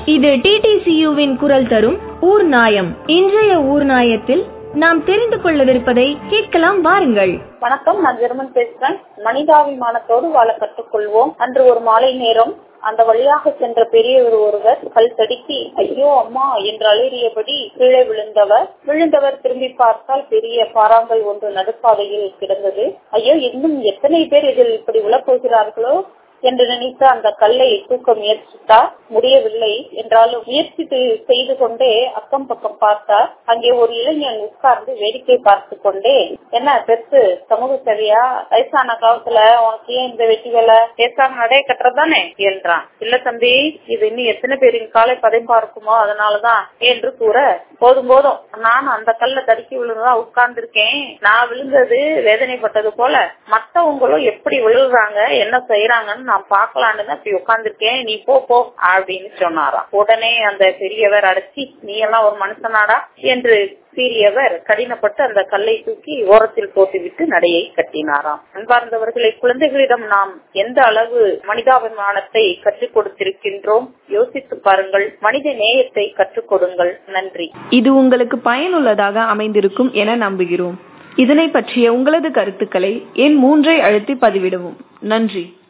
இது டிடிசியுவின் குரல் தரும் ஊர் நாயம் இன்றைய ஊர் நாயத்தில் நாம் தெரிந்து கொள்ளவிருப்பதை கேட்கலாம் வாருங்கள் வணக்கம் நான் ஜெர்மன் பேசுறேன் மனிதாபிமானத்தோடு வாழ கற்றுக்கொள்வோம் அன்று ஒரு மாலை நேரம் அந்த வழியாக சென்ற பெரியவர் ஒருவர் கல் தடுக்கி ஐயோ அம்மா என்று அலறியபடி கீழே விழுந்தவர் விழுந்தவர் திரும்பி பார்த்தால் பெரிய பாறாங்கல் ஒன்று நடுப்பாதையில் கிடந்தது ஐயோ இன்னும் எத்தனை பேர் இதில் இப்படி விழப்போகிறார்களோ என்று நினைத்து அந்த கல்லை தூக்க முயற்சித்தார் முடியவில்லை என்றாலும் முயற்சி செய்து கொண்டே அக்கம் பக்கம் பார்த்தார் அங்கே ஒரு இளைஞன் உட்கார்ந்து வேடிக்கை பார்த்து கொண்டே என்ன பெருசு சமூக சேவையா வயசான காலத்துல உனக்கு ஏன் இந்த வெட்டி வேலை பேசாம நடை கட்டுறதானே என்றான் இல்ல தம்பி இது இன்னும் எத்தனை பேரின் காலை பதை பார்க்குமோ அதனாலதான் என்று கூற போதும் போதும் நான் அந்த கல்ல தடுக்கி விழுந்ததா உட்கார்ந்து இருக்கேன் நான் விழுந்தது வேதனைப்பட்டது போல மத்தவங்களும் எப்படி விழுறாங்க என்ன செய்யறாங்கன்னு நான் பாக்கலான்னு தான் இப்படி உட்கார்ந்துருக்கேன் நீ போ போ அப்படின்னு சொன்னாராம் உடனே அந்த பெரியவர் அடைச்சி நீ எல்லாம் ஒரு மனுஷனாடா என்று சீரியவர் கடினப்பட்டு அந்த கல்லை தூக்கி ஓரத்தில் போட்டுவிட்டு நடையை கட்டினாராம் அன்பார்ந்தவர்களை குழந்தைகளிடம் நாம் எந்த அளவு மனிதாபிமானத்தை கற்றுக் கொடுத்திருக்கின்றோம் யோசித்து பாருங்கள் மனித நேயத்தை கற்றுக் கொடுங்கள் நன்றி இது உங்களுக்கு பயனுள்ளதாக அமைந்திருக்கும் என நம்புகிறோம் இதனை பற்றிய உங்களது கருத்துக்களை எண் மூன்றை அழுத்தி பதிவிடவும் நன்றி